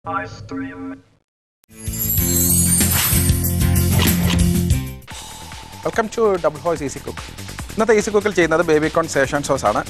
welcome to double ഹോയ്സ് easy cook ഇന്നത്തെ easy കുക്കിൽ ചെയ്യുന്നത് ബേബി കോൺ സേഷൻ സോസ് ആണ്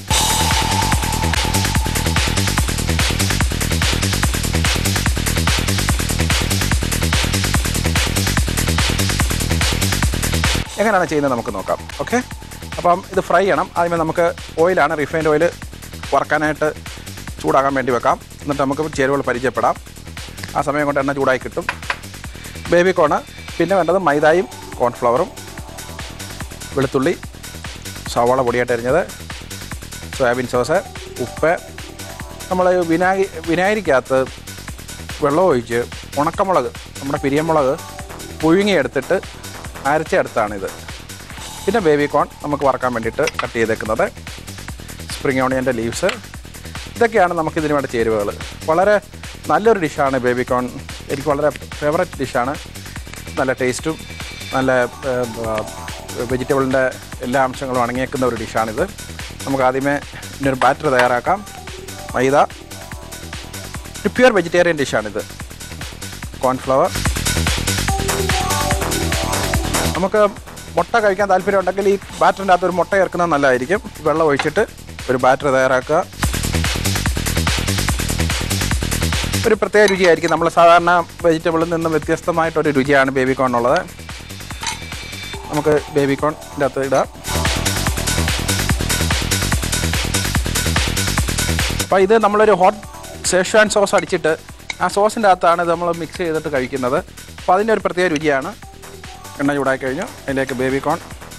എങ്ങനെയാണ് ചെയ്യുന്നത് നമുക്ക് നോക്കാം ഓക്കെ അപ്പം ഇത് ഫ്രൈ ചെയ്യണം ആദ്യമേ നമുക്ക് ഓയിലാണ് റിഫൈൻഡ് ഓയിൽ വറക്കാനായിട്ട് ചൂടാകാൻ വേണ്ടി വെക്കാം എന്നിട്ട് നമുക്ക് ചേരുവകൾ പരിചയപ്പെടാം ആ സമയം കൊണ്ട് എണ്ണ ചൂടായി കിട്ടും ബേബി കോണ് പിന്നെ വേണ്ടത് മൈദായും കോൺഫ്ലവറും വെളുത്തുള്ളി സവാള പൊടിയായിട്ട് അരിഞ്ഞത് സോയാബീൻ സോസ് ഉപ്പ് നമ്മൾ വിനാഗി വിനാഗിരിക്കകത്ത് വെള്ളം ഒഴിച്ച് ഉണക്കമുളക് നമ്മുടെ പിരിയമുളക് പുഴുങ്ങിയെടുത്തിട്ട് അരച്ചെടുത്താണിത് പിന്നെ ബേബി കോൺ നമുക്ക് വറക്കാൻ വേണ്ടിയിട്ട് കട്ട് ചെയ്തേക്കുന്നത് സ്പ്രിംഗ് ഓണിയൻ്റെ ലീവ്സ് ഇതൊക്കെയാണ് നമുക്ക് ഇതിന് വേണ്ട ചേരുവകൾ വളരെ നല്ലൊരു ഡിഷാണ് ബേബി കോൺ എനിക്ക് വളരെ ഫേവററ്റ് ഡിഷാണ് നല്ല ടേസ്റ്റും നല്ല വെജിറ്റബിളിൻ്റെ എല്ലാ അംശങ്ങളും അടങ്ങിയേക്കുന്ന ഒരു ഡിഷാണിത് നമുക്ക് ആദ്യമേ ഇതിനൊരു ബാറ്റർ തയ്യാറാക്കാം മൈദ ഒരു പ്യുവർ വെജിറ്റേറിയൻ ഡിഷാണിത് കോൺഫ്ലവർ നമുക്ക് മുട്ട കഴിക്കാൻ താല്പര്യം ഉണ്ടെങ്കിൽ ഈ ബാറ്ററിൻ്റെ അകത്ത് ഒരു മുട്ട ചേർക്കുന്നത് നല്ലതായിരിക്കും വെള്ളം ഒഴിച്ചിട്ട് ഒരു ബാറ്റർ തയ്യാറാക്കുക ഒരു പ്രത്യേക രുചിയായിരിക്കും നമ്മൾ സാധാരണ വെജിറ്റബിളിൽ നിന്ന് വ്യത്യസ്തമായിട്ടൊരു രുചിയാണ് ബേബി കോൺ ഉള്ളത് നമുക്ക് ബേബി കോണിൻ്റെ അകത്ത് ഇടാം അപ്പോൾ ഇത് നമ്മളൊരു ഹോട്ട് സേഷ്വാൻ സോസ് അടിച്ചിട്ട് ആ സോസിൻ്റെ അകത്താണ് ഇത് നമ്മൾ മിക്സ് ചെയ്തിട്ട് കഴിക്കുന്നത് അപ്പോൾ അതിൻ്റെ ഒരു പ്രത്യേക രുചിയാണ് എണ്ണ ചൂടായി കഴിഞ്ഞു അതിലേക്ക് ബേബി കോൺ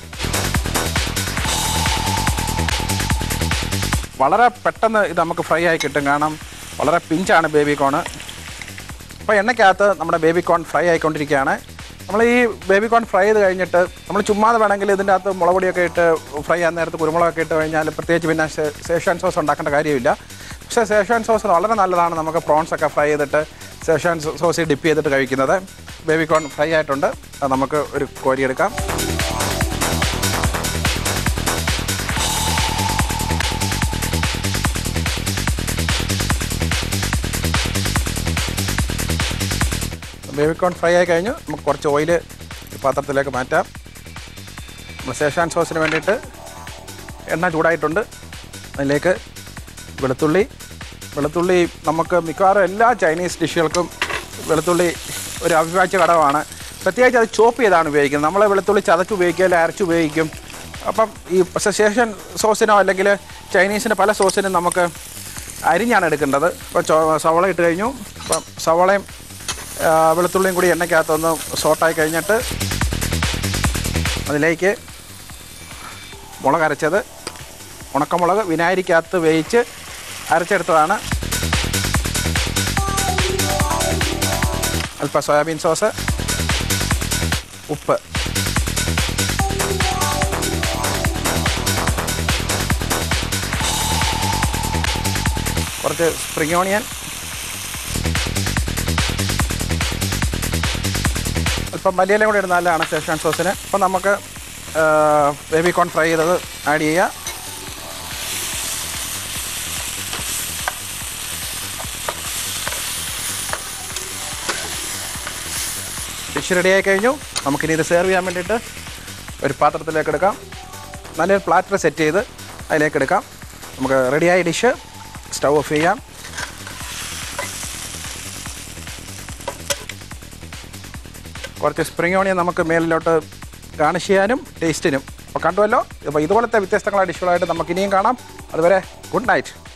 വളരെ പെട്ടെന്ന് ഇത് നമുക്ക് ഫ്രൈ ആയി കിട്ടും കാരണം വളരെ പിഞ്ചാണ് ബേബി കോണ് അപ്പോൾ എണ്ണയ്ക്കകത്ത് നമ്മുടെ ബേബി കോൺ ഫ്രൈ ആയിക്കൊണ്ടിരിക്കുകയാണ് നമ്മൾ ഈ ബേബി കോൺ ഫ്രൈ ചെയ്ത് കഴിഞ്ഞിട്ട് നമ്മൾ ചുമ്മാതെ വേണമെങ്കിൽ ഇതിൻ്റെ അകത്ത് മുളക് പൊടിയൊക്കെ ഇട്ട് ഫ്രൈ ചെയ്യാൻ നേരത്ത് കുരുമുളകൊക്കെ ഇട്ട് കഴിഞ്ഞാൽ പ്രത്യേകിച്ച് പിന്നെ ശേ- സേഷ്വാൻ സോസ് ഉണ്ടാക്കേണ്ട കാര്യമില്ല പക്ഷേ സേഷ്വാൻ സോസ് വളരെ നല്ലതാണ് നമുക്ക് പ്രോൺസ് ഒക്കെ ഫ്രൈ ചെയ്തിട്ട് സേഷ്വാൻ സോസിൽ ഡിപ്പ് ചെയ്തിട്ട് കഴിക്കുന്നത് ബേബി കോൺ ഫ്രൈ ആയിട്ടുണ്ട് അത് നമുക്ക് ഒരു കോരിയെടുക്കാം ബേബി കോൺ ഫ്രൈ ആയി കഴിഞ്ഞു നമുക്ക് കുറച്ച് ഓയിൽ പാത്രത്തിലേക്ക് മാറ്റാം നമ്മൾ സേഷാൻ സോസിന് വേണ്ടിയിട്ട് എണ്ണ ചൂടായിട്ടുണ്ട് അതിലേക്ക് വെളുത്തുള്ളി വെളുത്തുള്ളി നമുക്ക് മിക്കവാറും എല്ലാ ചൈനീസ് ഡിഷുകൾക്കും വെളുത്തുള്ളി ഒരു അവിഭാജ്യ ഘടകമാണ് പ്രത്യേകിച്ച് അത് ചോപ്പ് ചെയ്താണ് ഉപയോഗിക്കുന്നത് നമ്മൾ വെളുത്തുള്ളി ചതച്ച് ഉപയോഗിക്കുക അല്ലെങ്കിൽ അരച്ച് ഉപയോഗിക്കും അപ്പം ഈ സേഷൻ സോസിനോ അല്ലെങ്കിൽ ചൈനീസിന് പല സോസിനും നമുക്ക് അരിഞ്ഞാണ് എടുക്കേണ്ടത് ഇപ്പോൾ ചോ- സവള ഇട്ട് കഴിഞ്ഞു അപ്പം സവളയും ആ, വെളുത്തുള്ളിയും കൂടി എണ്ണയ്ക്കകത്തൊന്ന് സോട്ടായി കഴിഞ്ഞിട്ട് അതിലേക്ക് മുളക് അരച്ചത് ഉണക്കമുളക് വിനാഗിരിക്കകത്ത് വേവിച്ച് അരച്ചെടുത്തതാണ് അല്പം സോയാബീൻ സോസ് ഉപ്പ് കുറച്ച് സ്പ്രിംഗ് ഓണിയൻ അല്പം മല്ലിയിലും കൂടി ഇടുന്ന നല്ലതാണ് സേഷ്വാൻ സോസിന് അപ്പം നമുക്ക് ബേബി കോൺ ഫ്രൈ ചെയ്തത് ആഡ് ചെയ്യുക ഡിഷ് റെഡിയായി കഴിഞ്ഞു നമുക്കിനി ഇത് സെർവ് ചെയ്യാൻ വേണ്ടിയിട്ട് ഒരു പാത്രത്തിലേക്ക് എടുക്കാം നല്ലൊരു പ്ലാറ്റർ സെറ്റ് ചെയ്ത് അതിലേക്ക് എടുക്കാം നമുക്ക് റെഡിയായ ഡിഷ് സ്റ്റൗ ഓഫ് ചെയ്യാം കുറച്ച് സ്പ്രിംഗ് ഓണിയൻ നമുക്ക് മേലിലോട്ട് ഗാർണിഷ് ചെയ്യാനും ടേസ്റ്റിനും അപ്പോൾ കണ്ടുവല്ലോ അപ്പോൾ ഇതുപോലത്തെ വ്യത്യസ്തങ്ങളായ ഡിഷുകളായിട്ട് നമുക്ക് ഇനിയും കാണാം അതുവരെ ഗുഡ് നൈറ്റ്